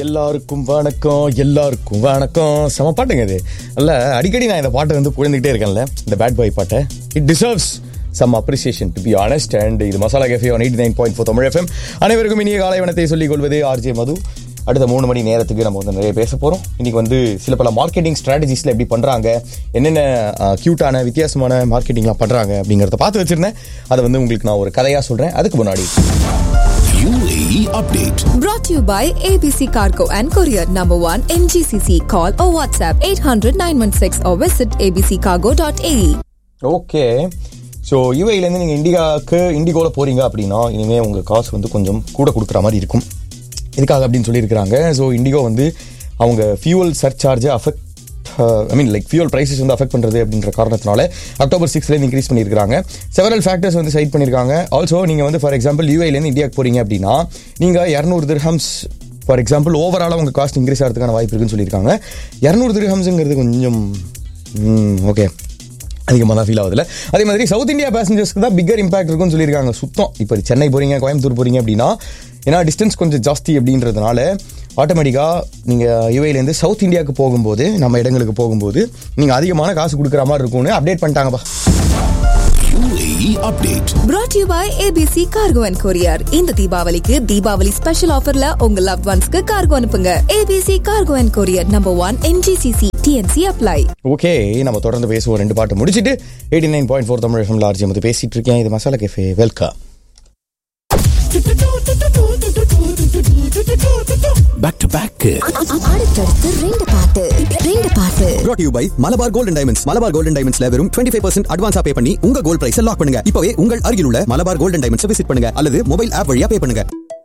எல்லாருக்கும் வணக்கம் எல்லாருக்கும் வணக்கம் செம பாட்டுங்க இது அல்ல அடிக்கடி நான் இந்த பாட்டை வந்து புரிந்துகிட்டே இருக்கேன்ல இந்த பேட் பாய் பாட்டை it deserves some appreciation to be honest and இது masala cafe one eighty nine point four Tamil FM அனைவருக்கும் இனிய காலை வனத்தை சொல்லிக் கொள்வது ஆர்ஜே மது அடுத்த மூணு மணி நேரத்துக்கு நம்ம வந்து நிறைய பேச போகிறோம் இன்னைக்கு வந்து சில பல மார்க்கெட்டிங் ஸ்ட்ராட்டஜிஸில் எப்படி பண்ணுறாங்க என்னென்ன க்யூட்டான வித்தியாசமான மார்க்கெட்டிங்லாம் பண்ணுறாங்க அப்படிங்கிறத பார்த்து வச்சிருந்தேன் அதை வந்து உங்களுக்கு நான் ஒரு கதையாக சொல்கிறேன் அதுக்கு முன்னாடி UAE update. Brought to you by ABC Cargo and Courier Number 1 MGCC. Call or WhatsApp 800 916 or visit abccargo.ae. Okay so யூஏலேருந்து நீங்கள் இந்தியாவுக்கு இண்டிகோவில் போகிறீங்க அப்படின்னா இனிமேல் உங்கள் காசு வந்து கொஞ்சம் கூட கொடுக்குற மாதிரி இருக்கும் எதுக்காக அப்படின்னு சொல்லியிருக்கிறாங்க ஸோ இண்டிகோ வந்து அவங்க ஃபியூவல் சர்சார்ஜை affect I mean like fuel prices வந்து அஃபெக்ட் பண்ணுறது அப்படின்ற காரணத்தினால அக்டோபர் சிக்ஸ்லேருந்து இன்க்ரீஸ் பண்ணியிருக்காங்க செவரல் ஃபேக்டர்ஸ் வந்து சைட் பண்ணியிருக்காங்க ஆல்சோ நீங்கள் வந்து ஃபார் எக்ஸாம்பிள் யூஏலேருந்து இந்தியாவுக்கு போகிறீங்க அப்படின்னா நீங்கள் இரநூறு திர்ஹம்ஸ் ஃபார் எக்ஸாம்பிள் ஓவராலாக உங்கள் காஸ்ட் இன்க்ரீஸ் ஆகிறதுக்கான வாய்ப்பு இருக்குன்னு சொல்லியிருக்காங்க இரநூறு திர்ஹம்ஸுங்கிறது கொஞ்சம் ஓகே அதிகமாக தான் ஃபீல் ஆகுதுல அதே மாதிரி சவுத் இந்தியா பேசஞ்சர்ஸ்க்கு தான் பிக்கர் இம்பாக்ட் இருக்கும்னு சொல்லியிருக்காங்க சுத்தம் இப்போ சென்னை போகிறீங்க கோயம்புத்தூர் போகிறீங்க அப்படின்னா ஏன்னா டிஸ்டன்ஸ் கொஞ்சம் ஜாஸ்தி அப்படின்றதுனால ஆட்டோமேட்டிக்காக நீங்கள் யூஏலேருந்து சவுத் இந்தியாவுக்கு போகும்போது நம்ம இடங்களுக்கு போகும்போது நீங்கள் அதிகமான காசு கொடுக்குற மாதிரி இருக்கும்னு அப்டேட் பண்ணிட்டாங்கப்பா UAE update. Brought to you by ABC Cargo and Courier. இந்த தீபாவளிக்கு தீபாவளி ஸ்பெஷல் ஆஃபர்ல உங்க லவ் ஒன்ஸ்க்கு கார்கோ அனுப்புங்க ABC Cargo and Courier Number 1 MGCC TNC apply. Okay நம்ம தொடர்ந்து பேசுவோம் ரெண்டு பாட்டு முடிச்சுட்டு eighty nine point four Tamil FM லார்ஜி வந்து பேசிட்டு இருக்கேன் இது masala cafe welcome Back to back. அடுத்தடுத்து ரெண்டு பாட்டு ரெண்டு பாட்டு brought to you by Malabar golden diamonds Malabar golden டைமண்ட்ஸ்ல வெறும் 25% பர்சன்ட் அட்வான்ஸா பே பண்ணி உங்க கோல்ட் பிரைஸ் லாக் பண்ணுங்க இப்பவே உங்கள் அருகில் உள்ள மலபார் கோல்டன் டைமண்ட்ஸ் விசிட் பண்ணுங்க அல்லது மொபைல் ஆப் வழியா பே பண்ணுங்க